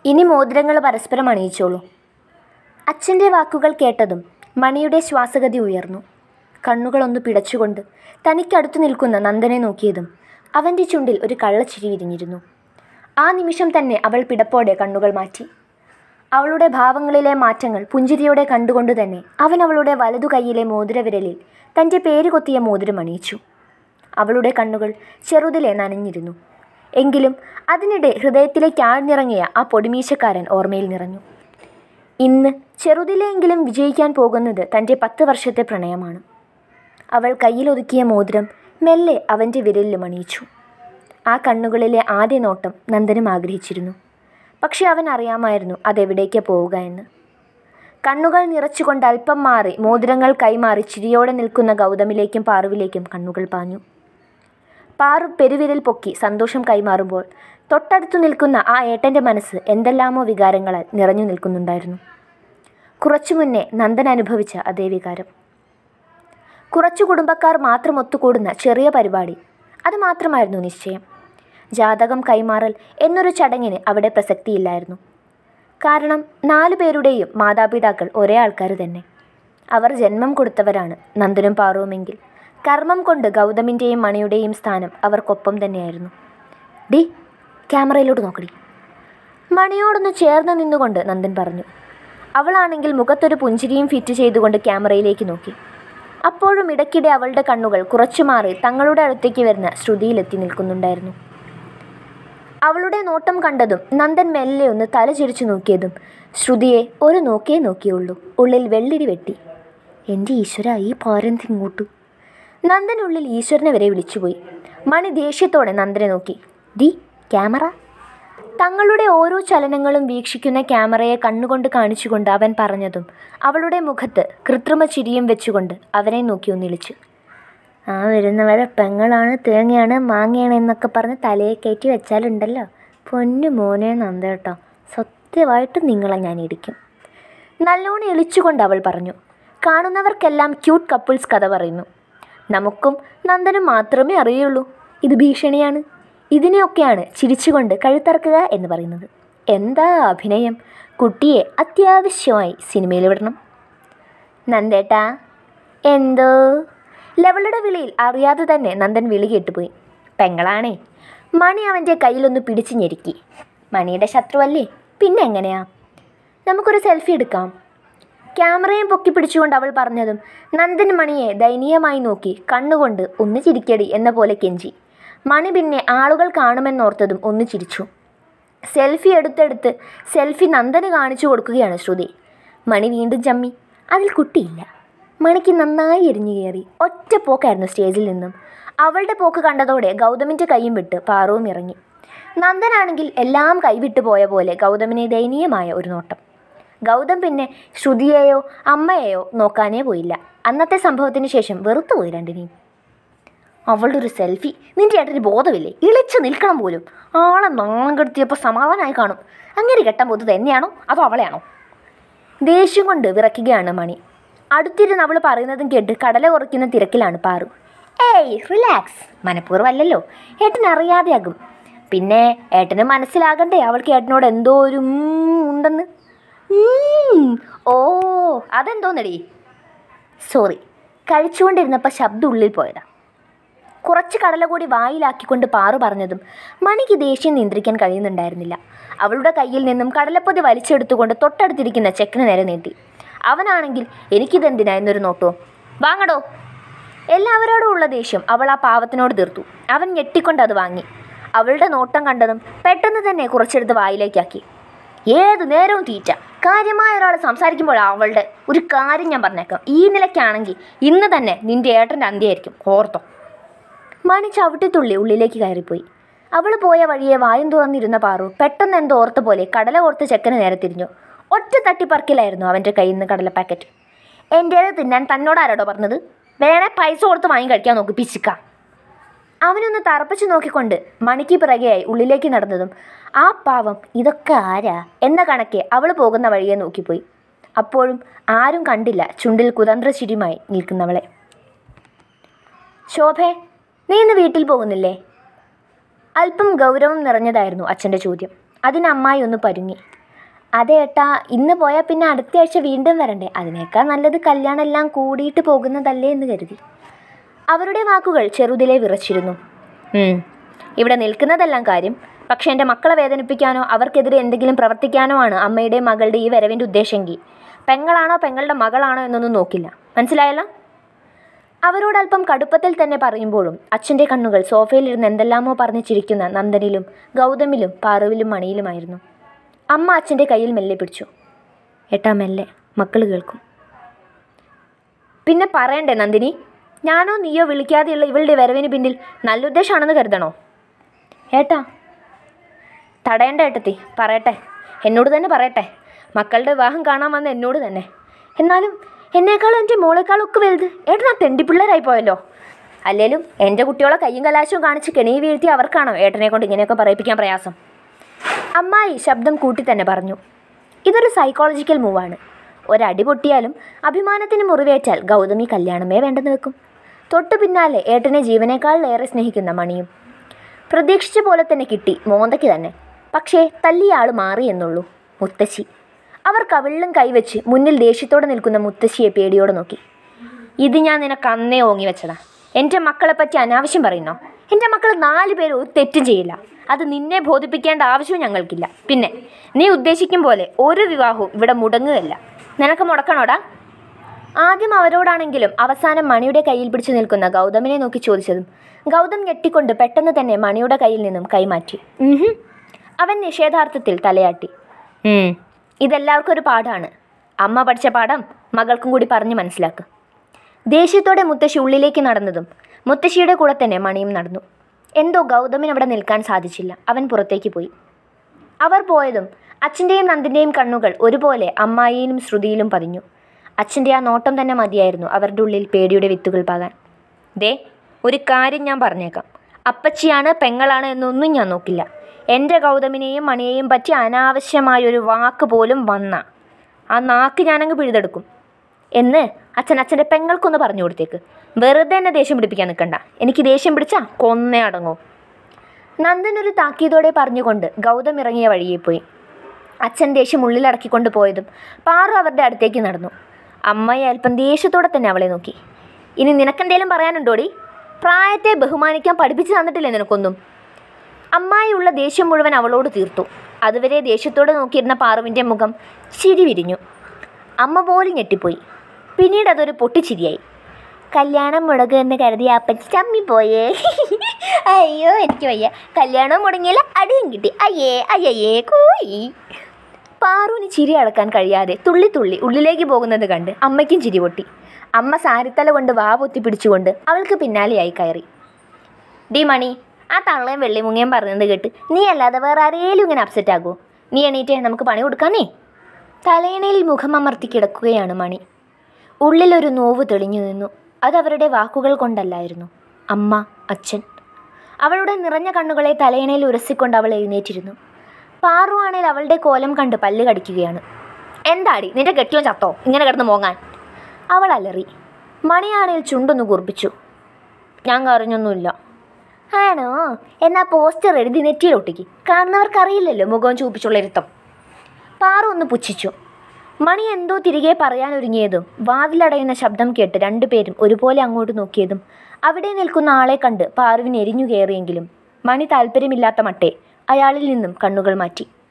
ഇനി മോതിരങ്ങൾ പരസ്പരം അണിയിച്ചോളൂ അച്ഛൻ്റെ വാക്കുകൾ കേട്ടതും മണിയുടെ ശ്വാസഗതി ഉയർന്നു കണ്ണുകളൊന്നു പിടച്ചുകൊണ്ട് തനിക്കടുത്തു നിൽക്കുന്ന നന്ദനെ നോക്കിയതും അവൻ്റെ ചുണ്ടിൽ ഒരു കള്ളച്ചിരി വിരിഞ്ഞിരുന്നു ആ നിമിഷം തന്നെ അവൾ പിടപ്പോടെ കണ്ണുകൾ മാറ്റി അവളുടെ ഭാവങ്ങളിലെ മാറ്റങ്ങൾ പുഞ്ചിരിയോടെ കണ്ടുകൊണ്ട് തന്നെ അവൻ അവളുടെ വലതു കൈയിലെ മോതിരവിരലിൽ തൻ്റെ പേര് കൊത്തിയ മോതിരം അണിയിച്ചു അവളുടെ കണ്ണുകൾ ചെറുതിലെ നനഞ്ഞിരുന്നു എങ്കിലും അതിനിടെ ഹൃദയത്തിലേക്ക് ആഴ്ന്നിറങ്ങിയ ആ പൊടിമീശക്കാരൻ ഓർമ്മയിൽ നിറഞ്ഞു ഇന്ന് ചെറുതിലെങ്കിലും വിജയിക്കാൻ പോകുന്നത് തൻ്റെ പത്ത് വർഷത്തെ പ്രണയമാണ് അവൾ കയ്യിലൊതുക്കിയ മോതിരം മെല്ലെ അവൻ്റെ വിരലിലും അണിയിച്ചു ആ കണ്ണുകളിലെ ആദ്യ നോട്ടം നന്ദനും ആഗ്രഹിച്ചിരുന്നു പക്ഷെ അവൻ അറിയാമായിരുന്നു അതെവിടേക്ക് പോവുക എന്ന് കണ്ണുകൾ നിറച്ചുകൊണ്ട് അല്പം മാറി മോതിരങ്ങൾ കൈമാറി ചിരിയോടെ നിൽക്കുന്ന ഗൗതമിലേക്കും പാറുവിലേക്കും കണ്ണുകൾ പാഞ്ഞു പാറു പെരുവിരൽ പൊക്കി സന്തോഷം കൈമാറുമ്പോൾ തൊട്ടടുത്തു നിൽക്കുന്ന ആ ഏട്ടൻ്റെ മനസ്സ് എന്തെല്ലാമോ വികാരങ്ങളാൽ നിറഞ്ഞു നിൽക്കുന്നുണ്ടായിരുന്നു കുറച്ചു മുന്നേ നന്ദൻ അനുഭവിച്ച അതേ വികാരം കുറച്ചു കുടുംബക്കാർ മാത്രം ഒത്തുകൂടുന്ന ചെറിയ പരിപാടി അത് മാത്രമായിരുന്നു നിശ്ചയം ജാതകം കൈമാറൽ എന്നൊരു ചടങ്ങിന് അവിടെ പ്രസക്തിയില്ലായിരുന്നു കാരണം നാലു പേരുടെയും മാതാപിതാക്കൾ ഒരേ ആൾക്കാർ തന്നെ അവർ ജന്മം കൊടുത്തവരാണ് നന്ദനും പാറുവുമെങ്കിൽ കർമ്മം കൊണ്ട് ഗൗതമിൻ്റെയും മണിയുടെയും സ്ഥാനം അവർക്കൊപ്പം തന്നെയായിരുന്നു ഡി ക്യാമറയിലോട്ട് നോക്കടി മണിയോടൊന്ന് ചേർന്ന് നിന്നുകൊണ്ട് നന്ദൻ പറഞ്ഞു അവളാണെങ്കിൽ മുഖത്തൊരു പുഞ്ചിരിയും ഫിറ്റ് ചെയ്തുകൊണ്ട് ക്യാമറയിലേക്ക് നോക്കി അപ്പോഴും ഇടയ്ക്കിടെ അവളുടെ കണ്ണുകൾ കുറച്ചു മാറി തങ്ങളുടെ അടുത്തേക്ക് വരുന്ന ശ്രുതിയിലെത്തി നിൽക്കുന്നുണ്ടായിരുന്നു അവളുടെ നോട്ടം കണ്ടതും നന്ദൻ മെല്ലെ ഒന്ന് തല ചിരിച്ചു നോക്കിയതും ശ്രുതിയെ ഒരു നോക്കേ നോക്കിയുള്ളൂ ഉള്ളിൽ വെള്ളിടി വെട്ടി എൻ്റെ ഈശ്വര ഈ പോരെന്ത് ഇങ്ങോട്ടു നന്ദൻ ഉള്ളിൽ ഈശ്വരനെ വരെ വിളിച്ചുപോയി മണി ദേഷ്യത്തോടെ നന്ദനെ നോക്കി ഡി ക്യാമറ തങ്ങളുടെ ഓരോ ചലനങ്ങളും വീക്ഷിക്കുന്ന ക്യാമറയെ കണ്ണുകൊണ്ട് കാണിച്ചുകൊണ്ട് അവൻ പറഞ്ഞതും അവളുടെ മുഖത്ത് കൃത്രിമ ചിരിയും വെച്ചുകൊണ്ട് അവനെ നോക്കി ഒന്നിളിച്ചു ആ വരുന്നവരെ പെങ്ങളാണ് തേങ്ങയാണ് മാങ്ങയാണ് എന്നൊക്കെ പറഞ്ഞ് തലയെ കയറ്റി വെച്ചാലുണ്ടല്ലോ പൊന്നു മോനെ നന്ദ കേട്ടോ സത്യമായിട്ട് നിങ്ങളെ ഞാൻ ഇടിക്കും നല്ലോണം എളിച്ചുകൊണ്ട് അവൾ പറഞ്ഞു കാണുന്നവർക്കെല്ലാം ക്യൂട്ട് കപ്പിൾസ് കഥ പറയുന്നു നമുക്കും നന്ദനും മാത്രമേ അറിയുള്ളൂ ഇത് ഭീഷണിയാണ് ഇതിനെയൊക്കെയാണ് ചിരിച്ചുകൊണ്ട് കഴുത്തറക്കുക എന്ന് പറയുന്നത് എന്താ അഭിനയം കുട്ടിയെ അത്യാവശ്യമായി സിനിമയിൽ വിടണം നന്ദേട്ടാ എന്തോ ലവളുടെ വിളിയിൽ അറിയാതെ തന്നെ നന്ദൻ വിളി കേട്ടുപോയി പെങ്ങളാണേ മണി അവൻ്റെ കയ്യിലൊന്ന് പിടിച്ചു ഞെരുക്കി മണിയുടെ ശത്രുവല്ലേ പിന്നെ എങ്ങനെയാ നമുക്കൊരു സെൽഫി എടുക്കാം ക്യാമറയും പൊക്കി പിടിച്ചുകൊണ്ട് അവൾ പറഞ്ഞതും നന്ദൻ മണിയെ ദയനീയമായി നോക്കി കണ്ണുകൊണ്ട് ഒന്ന് ചിരിക്കടി എന്ന പോലെ കെഞ്ചി മണി പിന്നെ ആളുകൾ കാണുമെന്നോർത്തതും ഒന്ന് ചിരിച്ചു സെൽഫി എടുത്തെടുത്ത് സെൽഫി നന്ദന് കാണിച്ചു കൊടുക്കുകയാണ് ശ്രുതി മണി വീണ്ടും ചമ്മി അതിൽ കുട്ടിയില്ല മണിക്ക് നന്നായി എരിഞ്ഞു കയറി ഒറ്റ പോക്കായിരുന്നു സ്റ്റേജിൽ നിന്നും അവളുടെ പോക്ക് കണ്ടതോടെ ഗൗതമിൻ്റെ കൈയും വിട്ട് പാറവും ഇറങ്ങി നന്ദനാണെങ്കിൽ എല്ലാം കൈവിട്ടു പോയ പോലെ ഗൗതമിനെ ദയനീയമായ ഒരു നോട്ടം ഗൗതം പിന്നെ ശ്രുതിയെയോ അമ്മയെയോ നോക്കാനേ പോയില്ല അന്നത്തെ സംഭവത്തിന് ശേഷം വെറുത്തുപോയി രണ്ടിനെയും അവളുടെ ഒരു സെൽഫി നിന്റെ ഏട്ടന് ബോധമില്ലേ ഇളിച്ചു നിൽക്കണം പോലും ആളെ നാണം കെടുത്തിയപ്പോൾ സമാധാനമായി കാണും അങ്ങനെ കെട്ടാൻ പോയത് തന്നെയാണോ അതോ അവളെയാണോ ദേഷ്യം കൊണ്ട് വിറയ്ക്കുകയാണ് മണി അടുത്തിരുന്ന് അവൾ പറയുന്നതും കേട്ട് കടല കുറയ്ക്കുന്ന തിരക്കിലാണ് പാറു ഏയ് റിലാക്സ് മനഃപൂർവ്വമല്ലല്ലോ ഏട്ടൻ അറിയാതെയാകും പിന്നെ ഏട്ടന് മനസ്സിലാകണ്ടേ അവൾക്ക് ഏട്ടനോട് എന്തോ ഒരു ഉം ഉണ്ടെന്ന് ഉം, ഓ അതെന്തോന്നടി സോറി കഴിച്ചുകൊണ്ടിരുന്നപ്പോൾ ശബ്ദം ഉള്ളിൽ പോയതാ കുറച്ച് കടല കൂടി വായിലാക്കിക്കൊണ്ട് പാറു പറഞ്ഞതും മണിക്ക് ദേഷ്യം നിയന്ത്രിക്കാൻ കഴിയുന്നുണ്ടായിരുന്നില്ല അവളുടെ കയ്യിൽ നിന്നും കടലപ്പൊതി വലിച്ചെടുത്തുകൊണ്ട് തൊട്ടടുത്തിരിക്കുന്ന ചെക്കന് നേരെ നീട്ടി അവനാണെങ്കിൽ എനിക്കിതെന്തിനാ എന്നൊരു നോട്ടോ വാങ്ങടോ എല്ലാവരോടും ഉള്ള ദേഷ്യം അവൾ ആ പാവത്തിനോട് തീർത്തു അവൻ ഞെട്ടിക്കൊണ്ട് അത് വാങ്ങി അവളുടെ നോട്ടം കണ്ടതും പെട്ടെന്ന് തന്നെ കുറച്ചെടുത്ത് വായിലേക്കാക്കി ഏത് നേരവും തീറ്റ കാര്യമായ ഒരാൾ സംസാരിക്കുമ്പോൾ അവളുടെ ഒരു കാര്യം ഞാൻ പറഞ്ഞേക്കാം ഈ നിലയ്ക്കാണെങ്കിൽ ഇന്ന് തന്നെ നിന്റെ ഏട്ടൻ്റെ അന്ത്യമായിരിക്കും ഓർത്തോ മണി ചവിട്ടിത്തുള്ളി ഉള്ളിലേക്ക് കയറിപ്പോയി അവൾ പോയ വഴിയെ വായും തുറന്നിരുന്ന പാറു പെട്ടെന്ന് എന്തോ ഓർത്ത പോലെ കടല ഓർത്ത് ചെക്കന് നേരെ തിരിഞ്ഞു ഒറ്റ തട്ടിപ്പറക്കിലായിരുന്നു അവൻ്റെ കയ്യിൽ നിന്ന് കടല പാക്കറ്റ് എൻ്റേത് തിന്നാൻ തന്നോട് ആരോടോ പറഞ്ഞത് വേണേ പൈസ കൊടുത്ത് വാങ്ങി കഴിക്കാൻ നോക്കി പിച്ചിക്ക അവനൊന്ന് തറപ്പിച്ചു നോക്കിക്കൊണ്ട് മണിക്ക് പിറകെയായി ഉള്ളിലേക്ക് നടന്നതും ആ പാവം ഇതൊക്കെ ആരാ എന്ന കണക്കെ അവൾ പോകുന്ന വഴിയെ നോക്കിപ്പോയി അപ്പോഴും ആരും കണ്ടില്ല ചുണ്ടിൽ കുതന്ത്ര ചിരിയുമായി നിൽക്കുന്നവളെ ശോഭേ നീ ഇന്ന് വീട്ടിൽ പോകുന്നില്ലേ അല്പം ഗൗരവം നിറഞ്ഞതായിരുന്നു അച്ഛൻ്റെ ചോദ്യം അതിന് അമ്മായി ഒന്ന് പരുങ്ങി അതെ ഏട്ടാ ഇന്ന് പോയാൽ പിന്നെ അടുത്ത ആഴ്ച വീണ്ടും വരണ്ടേ അതിനേക്കാൾ നല്ലത് കല്യാണം എല്ലാം കൂടിയിട്ട് പോകുന്നതല്ലേ എന്ന് കരുതി അവരുടെ വാക്കുകൾ ചെറുതിലെ വിറച്ചിരുന്നു "ഉം, ഇവിടെ നിൽക്കുന്നതെല്ലാം കാര്യം പക്ഷെ എൻ്റെ മക്കളെ വേദനിപ്പിക്കാനോ അവർക്കെതിരെ എന്തെങ്കിലും പ്രവർത്തിക്കാനോ ആണ് അമ്മയുടെ മകളുടെ ഈ വരവിൻ്റെ ഉദ്ദേശമെങ്കിൽ പെങ്ങളാണോ പെങ്ങളുടെ മകളാണോ എന്നൊന്നും നോക്കില്ല മനസ്സിലായല്ലോ അവരോട് അല്പം കടുപ്പത്തിൽ തന്നെ പറയുമ്പോഴും അച്ഛൻ്റെ കണ്ണുകൾ സോഫയിലിരുന്ന് എന്തെല്ലാമോ പറഞ്ഞ് ചിരിക്കുന്ന നന്ദനിലും ഗൗതമിലും പാറുവിലും മണിയിലുമായിരുന്നു അമ്മ അച്ഛൻ്റെ കയ്യിൽ മെല്ലെ പിടിച്ചു ഏട്ടാ മെല്ലെ മക്കൾ കേൾക്കും പിന്നെ പറയണ്ടേ നന്ദിനി ഞാനോ നീയോ വിളിക്കാതെയുള്ള ഇവളുടെ വരവിന് പിന്നിൽ നല്ല ഉദ്ദേശമാണെന്ന് കരുതണോ ഏട്ടാ തടയണ്ട ഏട്ടത്തി പറയട്ടെ എന്നോട് തന്നെ പറയട്ടെ മക്കളുടെ വിവാഹം കാണാൻ വന്ന എന്നോട് തന്നെ എന്നാലും എന്നേക്കാളും എൻ്റെ മോളെക്കാളും ഒക്കെ വലുത് ഏട്ടൻ ആ തെണ്ടിപ്പിള്ളേരായി പോയല്ലോ അല്ലേലും എൻ്റെ കുട്ടികളെ കയ്യും കലാശവും കാണിച്ച് കെണി വീഴ്ത്തി അവർക്കാണോ ഏട്ടനെ കൊണ്ട് ഇങ്ങനെയൊക്കെ പറയിപ്പിക്കാൻ പ്രയാസം അമ്മായി ശബ്ദം കൂട്ടി തന്നെ പറഞ്ഞു ഇതൊരു സൈക്കോളജിക്കൽ മൂവാണ് ഒരടി പൊട്ടിയാലും അഭിമാനത്തിന് മുറിവേറ്റാൽ ഗൗതമി കല്യാണമേ വേണ്ടെന്ന് വെക്കും തൊട്ടു പിന്നാലെ ഏട്ടനെ ജീവനേക്കാളിലേറെ സ്നേഹിക്കുന്ന മണിയും പ്രതീക്ഷിച്ച പോലെ തന്നെ കിട്ടി മോന്തയ്ക്ക് തന്നെ പക്ഷേ തല്ലിയ ആൾ മാറി എന്നുള്ളൂ മുത്തശ്ശി അവർ കവിളിലും കൈവച്ച് മുന്നിൽ ദേഷ്യത്തോടെ നിൽക്കുന്ന മുത്തശ്ശിയെ പേടിയോടെ നോക്കി ഇത് ഞാൻ നിനക്ക് അന്നേ ഓങ്ങി വെച്ചതാ എൻ്റെ മക്കളെ പറ്റി അനാവശ്യം പറയുന്നോ എൻ്റെ മക്കൾ നാല് പേര് ഒരു തെറ്റും ചെയ്യില്ല അത് നിന്നെ ബോധിപ്പിക്കേണ്ട ആവശ്യവും ഞങ്ങൾക്കില്ല പിന്നെ നീ ഉദ്ദേശിക്കും പോലെ ഒരു വിവാഹവും ഇവിടെ മുടങ്ങുകയല്ല നിനക്ക് മുടക്കണോടാ ആദ്യം അവരോടാണെങ്കിലും അവസാനം മണിയുടെ കയ്യിൽ പിടിച്ചു നിൽക്കുന്ന ഗൗതമിനെ നോക്കി ചോദിച്ചതും ഗൗതം ഞെട്ടിക്കൊണ്ട് പെട്ടെന്ന് തന്നെ മണിയുടെ കയ്യിൽ നിന്നും കൈമാറ്റി ഉഹും. അവൻ നിഷേധാർത്ഥത്തിൽ തലയാട്ടി "ഉം, ഇതെല്ലാവർക്കും ഒരു പാഠമാണ് അമ്മ പഠിച്ച പാഠം മകൾക്കും കൂടി പറഞ്ഞു മനസ്സിലാക്കുക ദേഷ്യത്തോടെ മുത്തശ്ശി ഉള്ളിലേക്ക് നടന്നതും മുത്തശ്ശിയുടെ കൂടെ തന്നെ മണിയും നടന്നു എന്തോ ഗൗതമിന് അവിടെ നിൽക്കാൻ സാധിച്ചില്ല അവൻ പുറത്തേക്ക് പോയി അവർ പോയതും അച്ഛൻ്റെയും നന്ദിൻ്റെയും കണ്ണുകൾ ഒരുപോലെ അമ്മായിയിലും ശ്രുതിയിലും പതിഞ്ഞു അച്ഛൻ്റെ ആ നോട്ടം തന്നെ മതിയായിരുന്നു അവരുടെ ഉള്ളിൽ പേടിയുടെ വിത്തുകൾ പാകാൻ ദേ ഒരു കാര്യം ഞാൻ പറഞ്ഞേക്കാം അപ്പച്ചിയാണ് പെങ്ങളാണ് എന്നൊന്നും ഞാൻ നോക്കില്ല എൻ്റെ ഗൗതമിനെയും മണിയെയും പറ്റി അനാവശ്യമായൊരു വാക്ക് പോലും വന്ന ആ നാക്ക് ഞാനങ്ങ് പിഴുതെടുക്കും എന്ന് അച്ഛൻ അച്ഛൻ്റെ പെങ്ങൾക്കൊന്ന് പറഞ്ഞു കൊടുത്തേക്ക് വെറുതെ എന്നെ ദേഷ്യം പിടിപ്പിക്കാൻ നിൽക്കണ്ട എനിക്ക് ദേഷ്യം പിടിച്ചാ കൊന്നേ അടങ്ങൂ നന്ദൻ ഒരു താക്കീതോടെ പറഞ്ഞുകൊണ്ട് ഗൗതം ഇറങ്ങിയ വഴിയെ പോയി അച്ഛൻ ദേഷ്യം ഉള്ളിലടക്കിക്കൊണ്ട് പോയതും പാറു അവരുടെ അടുത്തേക്ക് നടന്നു അമ്മയെ അല്പം ദേഷ്യത്തോടെ തന്നെ അവളെ നോക്കി ഇനി നിനക്കെന്തേലും പറയാനുണ്ടോടി പ്രായത്തെ ബഹുമാനിക്കാൻ പഠിപ്പിച്ചു തന്നിട്ടില്ലേ നിനക്കൊന്നും അമ്മായിയുള്ള ദേഷ്യം മുഴുവൻ അവളോട് തീർത്തു അതുവരെ ദേഷ്യത്തോടെ നോക്കിയിരുന്ന പാറുവിൻ്റെ മുഖം ചിരി വിരിഞ്ഞു അമ്മ പോലും ഞെട്ടിപ്പോയി പിന്നീട് അതൊരു പൊട്ടിച്ചിരിയായി കല്യാണം മുടങ്ങുക എന്ന് കരുതി അപ്പച്ചി ചമ്മിപ്പോയേ അയ്യോ എനിക്ക് വയ്യ കല്യാണം മുടങ്ങിയില്ല അടിയും കിട്ടി അയ്യേ അയ്യയ്യേ കൂയി പാറുവിന് ചിരി അടക്കാൻ കഴിയാതെ തുള്ളി തുള്ളി ഉള്ളിലേക്ക് പോകുന്നത് കണ്ട് അമ്മയ്ക്കും ചിരി പൊട്ടി അമ്മ സാരിത്തല കൊണ്ട് വാ പൊത്തി പിടിച്ചുകൊണ്ട് അവൾക്ക് പിന്നാലെയായി കയറി ഡി മണി ആ തള്ളയും വെള്ളിമുങ്ങയും പറഞ്ഞത് കേട്ട് നീ അല്ലാതെ വേറെ ആരേലും ഇങ്ങനെ അപ്സെറ്റ് ആകുമോ നീ എണീറ്റേ നമുക്ക് പണി കൊടുക്കാനേ തലയണയിൽ മുഖമമർത്തി കിടക്കുകയാണ് മണി ഉള്ളിലൊരു നോവ് തെളിഞ്ഞു നിന്നു അതവരുടെ വാക്കുകൾ കൊണ്ടല്ലായിരുന്നു അമ്മ അച്ഛൻ അവളുടെ നിറഞ്ഞ കണ്ണുകളെ തലയണയിൽ ഉരസിക്കൊണ്ട് അവൾ എഴുന്നേറ്റിരുന്നു പാറുവാണേൽ അവളുടെ കോലം കണ്ട് പല്ല് കടിക്കുകയാണ് എന്താടി നിന്റെ കെട്ടിയോ ചത്തോ ഇങ്ങനെ കിടന്ന് മോങ്ങാൻ അവൾ അലറി മണിയാണേൽ ചുണ്ടൊന്ന് കുറിപ്പിച്ചു ഞാൻ കറിഞ്ഞൊന്നുമില്ല ആണോ എന്നാ പോസ്റ്റർ എഴുതി നെറ്റിയിൽ ഒട്ടിക്ക് കാണുന്നവർക്കറിയില്ലല്ലോ മുഖം ചൂപ്പിച്ചുള്ള ഇരുത്തം പാറു ഒന്ന് പുച്ഛിച്ചു മണി എന്തോ തിരികെ പറയാനൊരുങ്ങിയതും വാതിലടയുന്ന ശബ്ദം കേട്ട് രണ്ടുപേരും ഒരുപോലെ അങ്ങോട്ട് നോക്കിയതും അവിടെ നിൽക്കുന്ന ആളെ കണ്ട് പാറുവിന് എരിഞ്ഞു കയറിയെങ്കിലും മണി താല്പര്യമില്ലാത്ത മട്ടെ അയാളിൽ നിന്നും കണ്ണുകൾ മാറ്റി